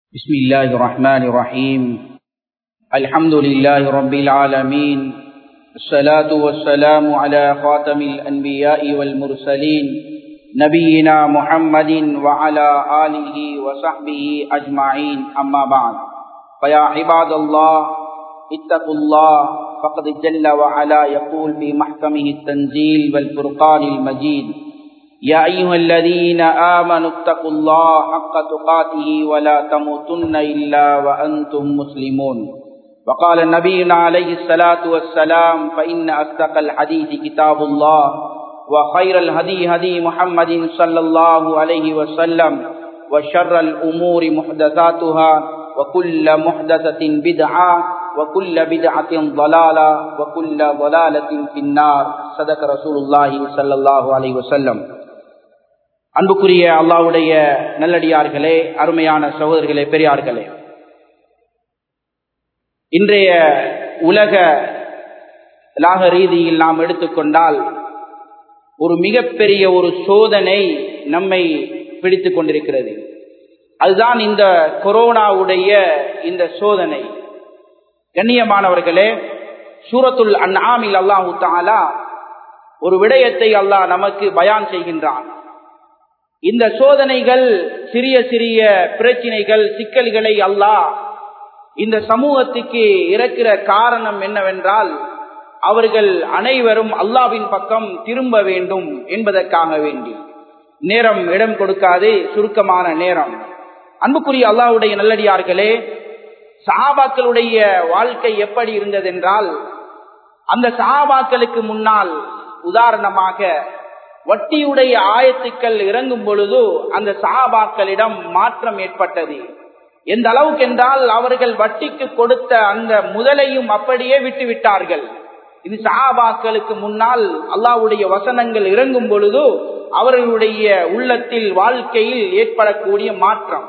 بسم الله الرحمن الرحيم الحمد لله رب العالمين الصلاة والسلام على خاتم الأنبياء والمرسلين نبينا محمد وعلى آله وصحبه أجمعين أما بعد فيا عباد الله اتقوا الله فقد جل وعلا يقول في محكمه التنزيل والفرقان المجيد يا أيها الذين آمنوا اتقوا الله حق تقاته ولا تموتن إلا وأنتم مسلمون وقال نبينا عليه الصلاة والسلام فإن أصدق الحديث كتاب الله وخير الهدي هدي محمد صلى الله عليه وسلم وشر الأمور محدثاتها وكل محدثة بدعة وكل بدعة ضلالة وكل ضلالة في النار صدق رسول الله صلى الله عليه وسلم அன்புக்குரிய அல்லாவுடைய நல்லடியார்களே அருமையான சகோதரர்களே பெரியார்களே இன்றைய உலக லாக ரீதியில் நாம் எடுத்துக்கொண்டால் ஒரு மிகப்பெரிய ஒரு சோதனை நம்மை பிடித்து கொண்டிருக்கிறது அதுதான் இந்த கொரோனாவுடைய இந்த சோதனை கண்ணியமானவர்களே சூரத்துல் அந்நாமில் அல்லாஹு தாலா ஒரு விடயத்தை அல்லாஹ் நமக்கு பயான் செய்கின்றான் இந்த சோதனைகள் சிறிய சிறிய பிரச்சினைகள் சிக்கல்களை அல்லாஹ் இந்த சமூகத்துக்கு இறக்கிற காரணம் என்னவென்றால் அவர்கள் அனைவரும் அல்லாவின் பக்கம் திரும்ப வேண்டும் என்பதற்காக வேண்டி நேரம் இடம் கொடுக்காது சுருக்கமான நேரம் அன்புக்குரிய அல்லாவுடைய நல்லடியார்களே சஹாபாக்களுடைய வாழ்க்கை எப்படி இருந்ததென்றால் அந்த சஹாபாக்களுக்கு முன்னால் உதாரணமாக வட்டியுடைய ஆயத்துக்கள் இறங்கும் பொழுது அந்த சஹாபாக்களிடம் மாற்றம் ஏற்பட்டது எந்த அளவுக்கு என்றால் அவர்கள் வட்டிக்கு கொடுத்த அந்த முதலையும் அப்படியே விட்டு விட்டார்கள் இது சஹாபாக்களுக்கு முன்னால் அல்லாவுடைய வசனங்கள் இறங்கும் பொழுது அவர்களுடைய உள்ளத்தில் வாழ்க்கையில் ஏற்படக்கூடிய மாற்றம்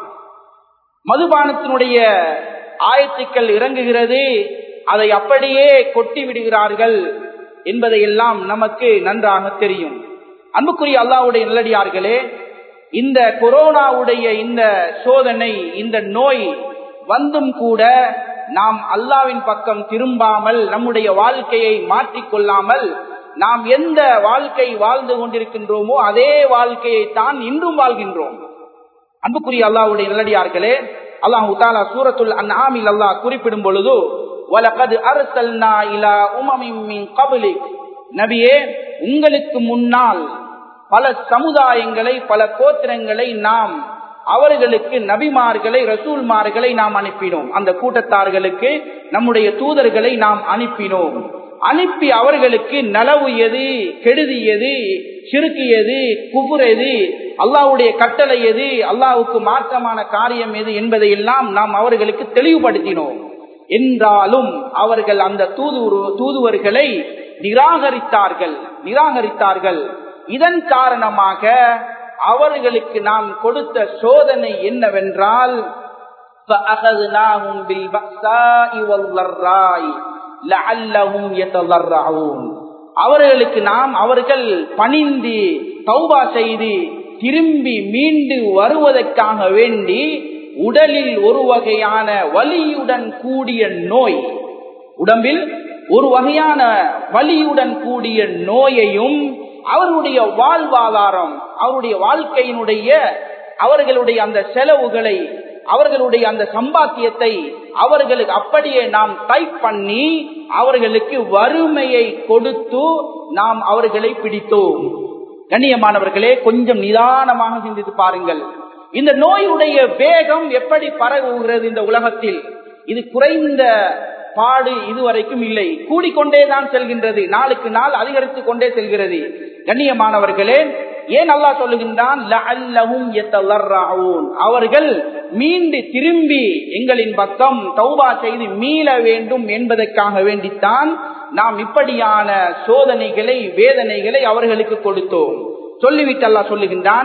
மதுபானத்தினுடைய ஆயத்துக்கள் இறங்குகிறது அதை அப்படியே கொட்டி விடுகிறார்கள் என்பதையெல்லாம் நமக்கு நன்றாக தெரியும் அன்புக்குரிய அல்லாவுடைய நல்லடியார்களே இந்த கொரோனாவுடைய இந்த சோதனை இந்த நோய் வந்தும் கூட நாம் அல்லாவின் பக்கம் திரும்பாமல் நம்முடைய வாழ்க்கையை மாற்றிக்கொள்ளாமல் நாம் எந்த வாழ்க்கை வாழ்ந்து கொண்டிருக்கின்றோமோ அதே வாழ்க்கையை தான் இன்றும் வாழ்கின்றோம் அன்புக்குரிய அல்லாவுடைய நல்லடியார்களே அல்லாஹு தாலா சூரத்துல் அந்நாமில் அல்லாஹ் குறிப்பிடும் பொழுது வலகது அரசல்னா இலா உமமின் கபலிக் நபியே உங்களுக்கு முன்னால் பல சமுதாயங்களை பல கோத்திரங்களை நாம் அவர்களுக்கு நபிமார்களை ரசூல்மார்களை நாம் அனுப்பினோம் அந்த கூட்டத்தார்களுக்கு நம்முடைய தூதர்களை நாம் அனுப்பினோம் அனுப்பி அவர்களுக்கு நலவு எது கெடுதி எது சிறுக்கு எது குபுர் எது அல்லாவுடைய கட்டளை எது அல்லாவுக்கு மாற்றமான காரியம் எது என்பதையெல்லாம் நாம் அவர்களுக்கு தெளிவுபடுத்தினோம் என்றாலும் அவர்கள் அந்த தூது தூதுவர்களை நிராகரித்தார்கள் நிராகரித்தார்கள் இதன் காரணமாக அவர்களுக்கு நாம் கொடுத்த சோதனை என்னவென்றால் அவர்களுக்கு நாம் அவர்கள் பணிந்து தௌபா செய்து திரும்பி மீண்டு வருவதற்காக வேண்டி உடலில் ஒரு வகையான வலியுடன் கூடிய நோய் உடம்பில் ஒரு வகையான வலியுடன் கூடிய நோயையும் அவருடைய வாழ்வாதாரம் அவருடைய வாழ்க்கையினுடைய அவர்களுடைய அந்த செலவுகளை அவர்களுடைய அந்த சம்பாத்தியத்தை அவர்களுக்கு அப்படியே நாம் டைப் பண்ணி அவர்களுக்கு வறுமையை கொடுத்து நாம் அவர்களை பிடித்தோம் கண்ணியமானவர்களே கொஞ்சம் நிதானமாக சிந்தித்து பாருங்கள் இந்த நோயுடைய வேகம் எப்படி பரவுகிறது இந்த உலகத்தில் இது குறைந்த பாடு இதுவரைக்கும் இல்லை கூடிக்கொண்டே தான் செல்கின்றது நாளுக்கு நாள் அதிகரித்துக் கொண்டே செல்கிறது கண்ணியமானவர்களே ஏன் அல்லா சொல்லுகின்றான் அவர்கள் மீண்டு திரும்பி எங்களின் பக்கம் தௌபா செய்து மீள வேண்டும் என்பதற்காக வேண்டித்தான் நாம் இப்படியான சோதனைகளை வேதனைகளை அவர்களுக்கு கொடுத்தோம் சொல்லிவிட்டு அல்லா சொல்லுகின்றான்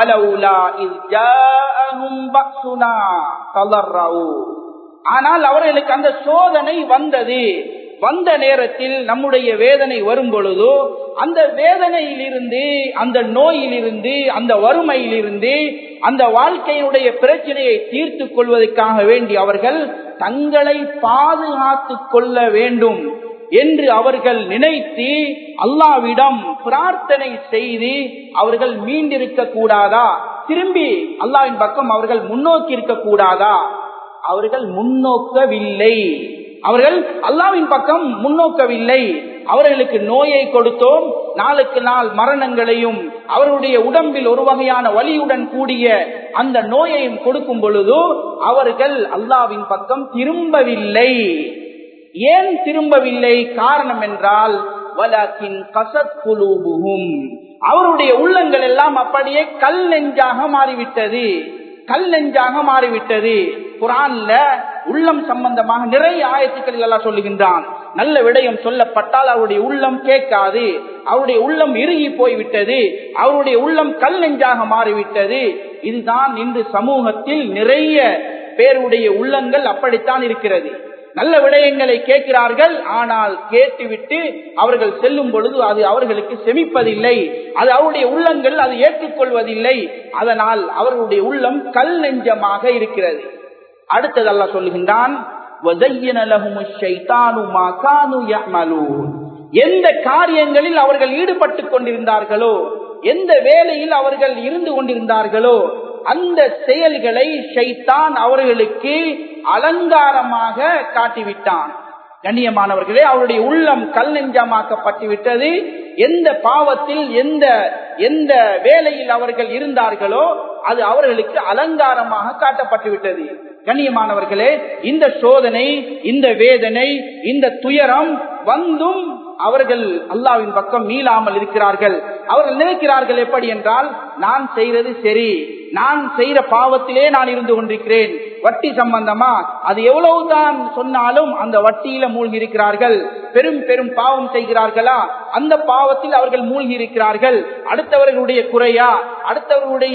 ஆனால் அவர்களுக்கு அந்த சோதனை வந்தது வந்த நேரத்தில் நம்முடைய வேதனை வரும் பொழுதோ அந்த வேதனையிலிருந்து அந்த நோயிலிருந்து அந்த வறுமையிலிருந்து அந்த வாழ்க்கையினுடைய பிரச்சனையை தீர்த்து கொள்வதற்காக வேண்டி அவர்கள் தங்களை பாதுகாத்துக் கொள்ள வேண்டும் என்று அவர்கள் நினைத்து அல்லாவிடம் பிரார்த்தனை செய்து அவர்கள் மீண்டிருக்க கூடாதா திரும்பி அல்லாவின் பக்கம் அவர்கள் முன்னோக்கி இருக்க கூடாதா அவர்கள் முன்னோக்கவில்லை அவர்கள் அல்லாவின் பக்கம் முன்னோக்கவில்லை அவர்களுக்கு நோயை கொடுத்தோம் நாளுக்கு நாள் மரணங்களையும் அவர்களுடைய உடம்பில் ஒரு வகையான வலியுடன் கூடிய அந்த நோயையும் கொடுக்கும் பொழுது அவர்கள் அல்லாவின் பக்கம் திரும்பவில்லை ஏன் திரும்பவில்லை காரணம் என்றால் வலக்கின் கசத் குலூபுகும் அவருடைய உள்ளங்கள் எல்லாம் அப்படியே கல் நெஞ்சாக மாறிவிட்டது கல் நெஞ்சாக மாறிவிட்டது குரான்ல உள்ளம் சம்பந்தமாக நிறைய ஆயத்துக்கள் எல்லாம் சொல்லுகின்றான் நல்ல விடயம் சொல்லப்பட்டால் அவருடைய உள்ளம் கேட்காது அவருடைய உள்ளம் இறுகி போய்விட்டது அவருடைய உள்ளம் கல் நெஞ்சாக மாறிவிட்டது இதுதான் இன்று சமூகத்தில் நிறைய பேருடைய உள்ளங்கள் அப்படித்தான் இருக்கிறது நல்ல விடயங்களை கேட்கிறார்கள் ஆனால் கேட்டுவிட்டு அவர்கள் செல்லும் பொழுது அது அவர்களுக்கு செமிப்பதில்லை அது அவருடைய உள்ளங்கள் அது ஏற்றுக்கொள்வதில்லை அதனால் அவர்களுடைய உள்ளம் கல் நெஞ்சமாக இருக்கிறது அடுத்தது அல்ல சொல்லுகின்றான் எந்த காரியங்களில் அவர்கள் ஈடுபட்டு கொண்டிருந்தார்களோ எந்த வேலையில் அவர்கள் இருந்து கொண்டிருந்தார்களோ அந்த செயல்களை ஷைத்தான் அவர்களுக்கு அலங்காரமாக காட்டிவிட்டான் கண்ணியமானவர்களே அவருடைய உள்ளம் கல் நெஞ்சமாக்கப்பட்டு விட்டது எந்த பாவத்தில் எந்த எந்த வேலையில் அவர்கள் இருந்தார்களோ அது அவர்களுக்கு அலங்காரமாக காட்டப்பட்டு விட்டது கண்ணியமானவர்களே இந்த சோதனை இந்த வேதனை இந்த துயரம் வந்தும் அவர்கள் அல்லாவின் பக்கம் மீளாமல் இருக்கிறார்கள் அவர்கள் நினைக்கிறார்கள் எப்படி என்றால் நான் செய்வது சரி நான் செய்யற பாவத்திலே நான் இருந்து கொண்டிருக்கிறேன் வட்டி சம்பந்தமா அது எவ்வளவுதான் சொன்னாலும் அந்த வட்டியில மூழ்கி இருக்கிறார்கள் பெரும் பெரும் பாவம் செய்கிறார்களா அந்த பாவத்தில் அவர்கள் மூழ்கி இருக்கிறார்கள் அடுத்தவர்களுடைய குறையா அடுத்தவர்களுடைய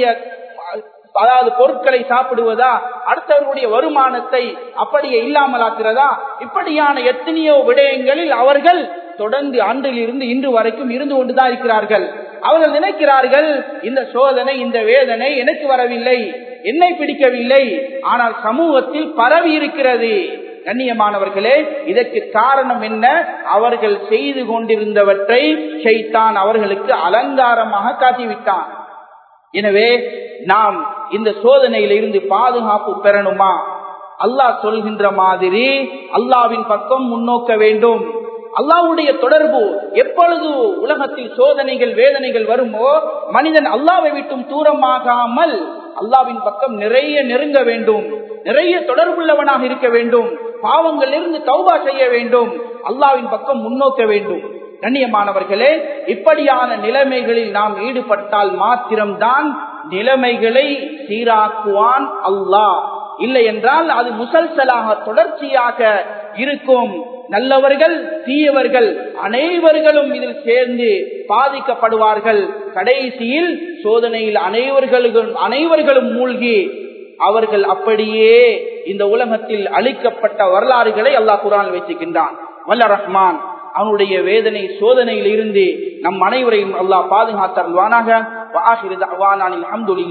அதாவது பொருட்களை சாப்பிடுவதா அடுத்தவர்களுடைய வருமானத்தை அப்படியே இல்லாமலாக்குறதா இப்படியான எத்தனையோ விடயங்களில் அவர்கள் தொடர்ந்து அன்றில் இருந்து இன்று வரைக்கும் இருந்து கொண்டுதான் இருக்கிறார்கள் அவர்கள் நினைக்கிறார்கள் இந்த சோதனை இந்த வேதனை எனக்கு வரவில்லை என்னை பிடிக்கவில்லை ஆனால் சமூகத்தில் பரவி இருக்கிறது கண்ணியமானவர்களே இதற்கு காரணம் என்ன அவர்கள் செய்து கொண்டிருந்தவற்றை செய்தான் அவர்களுக்கு அலங்காரமாக காட்டிவிட்டான் எனவே நாம் இந்த சோதனையில இருந்து பாதுகாப்பு பெறணுமா அல்லாஹ் சொல்கின்ற மாதிரி அல்லாவின் பக்கம் முன்னோக்க வேண்டும் அல்லாவுடைய தொடர்பு எப்பொழுது உலகத்தில் சோதனைகள் வேதனைகள் வருமோ மனிதன் அல்லாவை விட்டும் தூரமாகாமல் அல்லாவின் பக்கம் நிறைய நெருங்க வேண்டும் நிறைய தொடர்புள்ளவனாக இருக்க வேண்டும் பாவங்களிலிருந்து தௌபா செய்ய வேண்டும் அல்லாவின் பக்கம் முன்னோக்க வேண்டும் கண்ணியமானவர்களே இப்படியான நிலைமைகளில் நாம் ஈடுபட்டால் மாத்திரம்தான் நிலைமைகளை சீராக்குவான் அல்லாஹ் இல்லை என்றால் அது முசல்சலாக தொடர்ச்சியாக இருக்கும் நல்லவர்கள் தீயவர்கள் அனைவர்களும் இதில் சேர்ந்து பாதிக்கப்படுவார்கள் கடைசியில் சோதனையில் அனைவர்களும் அனைவர்களும் மூழ்கி அவர்கள் அப்படியே இந்த உலகத்தில் அளிக்கப்பட்ட வரலாறுகளை அல்லாஹ் குரான் வச்சுக்கின்றான் வல்ல ரஹ்மான் அவனுடைய வேதனை சோதனையில் இருந்து நம் அனைவரையும் அல்லாஹ் பாதுகாத்தருவானாக